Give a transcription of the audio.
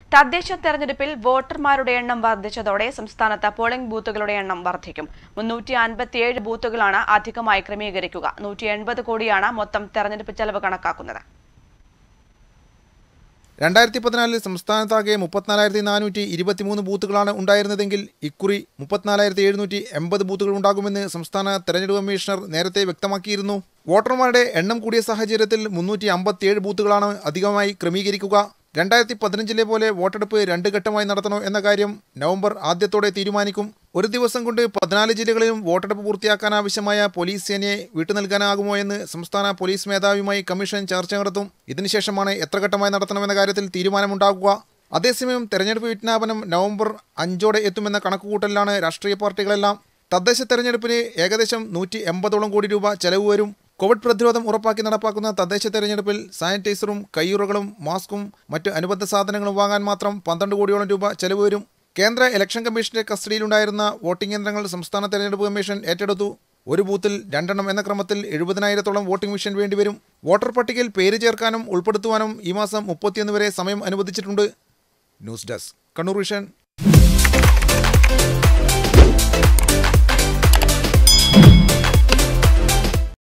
തദ്ദേശ തെരഞ്ഞെടുപ്പിൽ വോട്ടർമാരുടെ എണ്ണം വർദ്ധിച്ചതോടെ സംസ്ഥാനത്ത് പോളിംഗ് ബൂത്തുകളുടെ എണ്ണം വർദ്ധിക്കും മുന്നൂറ്റി അൻപത്തിയേഴ് ബൂത്തുകളാണ് അധികമായി ക്രമീകരിക്കുക നൂറ്റി എൺപത് കോടിയാണ് മൊത്തം തെരഞ്ഞെടുപ്പ് ചെലവ് കണക്കാക്കുന്നത് രണ്ടായിരത്തി പതിനാലിൽ സംസ്ഥാനത്താകെ മുപ്പത്തിനാലായിരത്തി നാനൂറ്റി ഇരുപത്തിമൂന്ന് ബൂത്തുകളാണ് ഉണ്ടായിരുന്നതെങ്കിൽ ഇക്കുറി മുപ്പത്തിനാലായിരത്തി എഴുന്നൂറ്റി എൺപത് ബൂത്തുകൾ ഉണ്ടാകുമെന്ന് സംസ്ഥാന തെരഞ്ഞെടുപ്പ് കമ്മീഷണർ നേരത്തെ വ്യക്തമാക്കിയിരുന്നു വോട്ടർമാരുടെ എണ്ണം കൂടിയ സാഹചര്യത്തിൽ മുന്നൂറ്റി അമ്പത്തിയേഴ് ബൂത്തുകളാണ് അധികമായി ക്രമീകരിക്കുക രണ്ടായിരത്തി പതിനഞ്ചിലെ പോലെ വോട്ടെടുപ്പ് രണ്ട് ഘട്ടമായി നടത്തണോ എന്ന കാര്യം നവംബർ ആദ്യത്തോടെ തീരുമാനിക്കും ഒരു ദിവസം കൊണ്ട് പതിനാല് ജില്ലകളിലും വോട്ടെടുപ്പ് പൂർത്തിയാക്കാൻ ആവശ്യമായ പോലീസ് സേനയെ വിട്ടു നൽകാനാകുമോ എന്ന് സംസ്ഥാന പോലീസ് മേധാവിയുമായി കമ്മീഷൻ ചർച്ച നടത്തും ഇതിനുശേഷമാണ് എത്ര ഘട്ടമായി നടത്തണമെന്ന കാര്യത്തിൽ തീരുമാനമുണ്ടാകുക അതേസമയം തെരഞ്ഞെടുപ്പ് വിജ്ഞാപനം നവംബർ അഞ്ചോടെ എത്തുമെന്ന കണക്കുകൂട്ടലിലാണ് രാഷ്ട്രീയ പാർട്ടികളെല്ലാം തദ്ദേശ തെരഞ്ഞെടുപ്പിന് ഏകദേശം നൂറ്റി എൺപതോളം കോടി രൂപ ചെലവ് വരും കോവിഡ് പ്രതിരോധം ഉറപ്പാക്കി നടപ്പാക്കുന്ന തദ്ദേശ തെരഞ്ഞെടുപ്പിൽ സാനിറ്റൈസറും കയ്യുറകളും മാസ്കും മറ്റ് അനുബന്ധ സാധനങ്ങളും വാങ്ങാൻ മാത്രം പന്ത്രണ്ട് കോടിയോളം രൂപ ചെലവ് വരും കേന്ദ്ര ഇലക്ഷൻ കമ്മീഷന്റെ കസ്റ്റഡിയിലുണ്ടായിരുന്ന വോട്ടിംഗ് യന്ത്രങ്ങൾ സംസ്ഥാന തെരഞ്ഞെടുപ്പ് കമ്മീഷൻ ഏറ്റെടുത്തു ഒരു ബൂത്തിൽ രണ്ടെണ്ണം എന്ന ക്രമത്തിൽ എഴുപതിനായിരത്തോളം വോട്ടിംഗ് മെഷീൻ വേണ്ടിവരും വോട്ടർ പട്ടികയിൽ പേര് ചേർക്കാനും ഉൾപ്പെടുത്തുവാനും ഈ മാസം മുപ്പത്തിയൊന്ന് വരെ സമയം അനുവദിച്ചിട്ടുണ്ട് ന്യൂസ് ഡെസ്ക് കണ്ണൂർ വിഷൻ